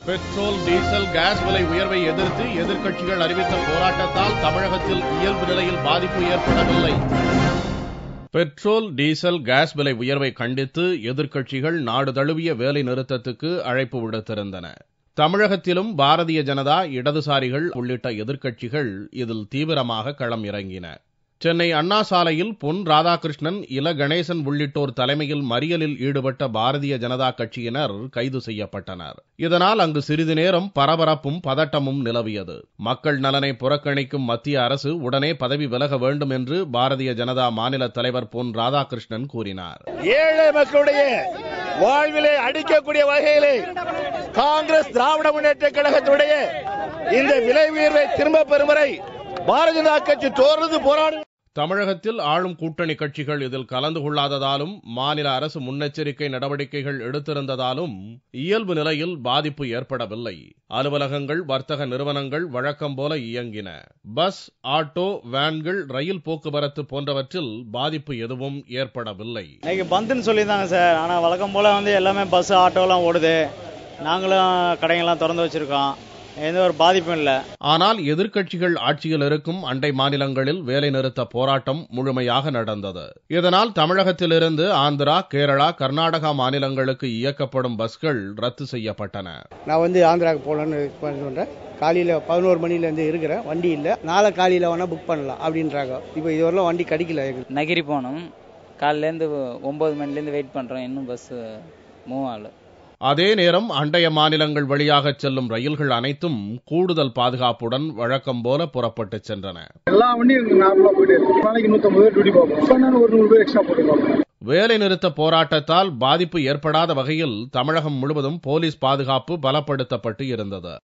petrol diesel gas விலை உயர்வை எதிர்த்து எதிர்க்கட்சிகள் அறிவித்த போராட்டத்தால் தமிழகத்தில் இயல்பு நிலையில் பாதிப்பு ஏற்படவில்லை பெட்ரோல் டீசல் கேஸ் விலை உயர்வை கண்டித்து எதிர்க்கட்சிகள் நாடு தழுவிய வேலை நிறுத்தத்துக்கு அழைப்பு விடுத்திருந்தன தமிழகத்திலும் பாரதிய ஜனதா இடதுசாரிகள் உள்ளிட்ட எதிர்க்கட்சிகள் இதில் தீவிரமாக களம் இறங்கின சென்னை அண்ணா சாலையில் பொன் ராதாகிருஷ்ணன் இல கணேசன் உள்ளிட்டோர் தலைமையில் மறியலில் ஈடுபட்ட பாரதிய ஜனதா கட்சியினர் கைது செய்யப்பட்டனர் இதனால் அங்கு சிறிது நேரம் பரபரப்பும் பதட்டமும் நிலவியது மக்கள் நலனை புறக்கணிக்கும் மத்திய அரசு உடனே பதவி விலக வேண்டும் என்று பாரதிய ஜனதா மாநில தலைவர் பொன் ராதாகிருஷ்ணன் கூறினார் ஏழை மக்களுடைய வாழ்விலை அடிக்கக்கூடிய வகையிலே காங்கிரஸ் திராவிட முன்னேற்ற கழகத்துடைய இந்த விலை உயர்வை திரும்ப பெறும் வரை பாரதிய ஜனதா கட்சி தொடர்ந்து போராடும் தமிழகத்தில் ஆளும் கூட்டணி கட்சிகள் இதில் கலந்து கொள்ளாததாலும் மாநில அரசு முன்னெச்சரிக்கை நடவடிக்கைகள் எடுத்திருந்ததாலும் இயல்பு நிலையில் பாதிப்பு ஏற்படவில்லை அலுவலகங்கள் வர்த்தக நிறுவனங்கள் வழக்கம் போல இயங்கின பஸ் ஆட்டோ வேன்கள் ரயில் போக்குவரத்து போன்றவற்றில் பாதிப்பு எதுவும் ஏற்படவில்லை இன்னைக்கு பந்துன்னு சொல்லியிருந்தாங்க சார் ஆனால் வழக்கம் போல் வந்து எல்லாமே பஸ் ஆட்டோலாம் ஓடுது நாங்களும் கடைங்கள்லாம் திறந்து வச்சுருக்கோம் எந்த ஒரு பாதிப்பும் இல்லை ஆனால் எதிர்க்கட்சிகள் ஆட்சியில் இருக்கும் அண்டை மாநிலங்களில் வேலைநிறுத்த போராட்டம் முழுமையாக நடந்தது இதனால் தமிழகத்திலிருந்து ஆந்திரா கேரளா கர்நாடகா மாநிலங்களுக்கு இயக்கப்படும் பஸ்கள் ரத்து செய்யப்பட்டன நான் வந்து ஆந்திராவுக்கு போகலான்னு இது பண்ணுறேன் காலையில் பதினோரு மணிலேருந்து இருக்கிறேன் வண்டி இல்லை நாளை காலையில் வேணால் புக் பண்ணலாம் அப்படின்றாங்க இப்போ இதுவரையிலும் வண்டி கிடைக்கல எங்களுக்கு நகிரி போனோம் காலையிலேருந்து ஒம்பது மணிலேருந்து வெயிட் பண்ணுறோம் இன்னும் பஸ்ஸு மூவ் ஆகல அதே நேரம் அண்டைய மாநிலங்கள் வழியாக செல்லும் ரயில்கள் அனைத்தும் கூடுதல் பாதுகாப்புடன் வழக்கம் போல புறப்பட்டு சென்றன எல்லா வண்டியும் நார்மலா போயிட்டு இருக்கு நாளைக்கு நூத்தம்பது பேர் டியூட்டி பார்ப்போம் சொன்னா ஒரு நூறு பேர் எக்ஸ்ட்ரா போட்டுருவாங்க வேலை நிறுத்த போராட்டத்தால் பாதிப்பு ஏற்படாத வகையில் தமிழகம் முழுவதும் போலீஸ் பாதுகாப்பு பலப்படுத்தப்பட்டு இருந்தது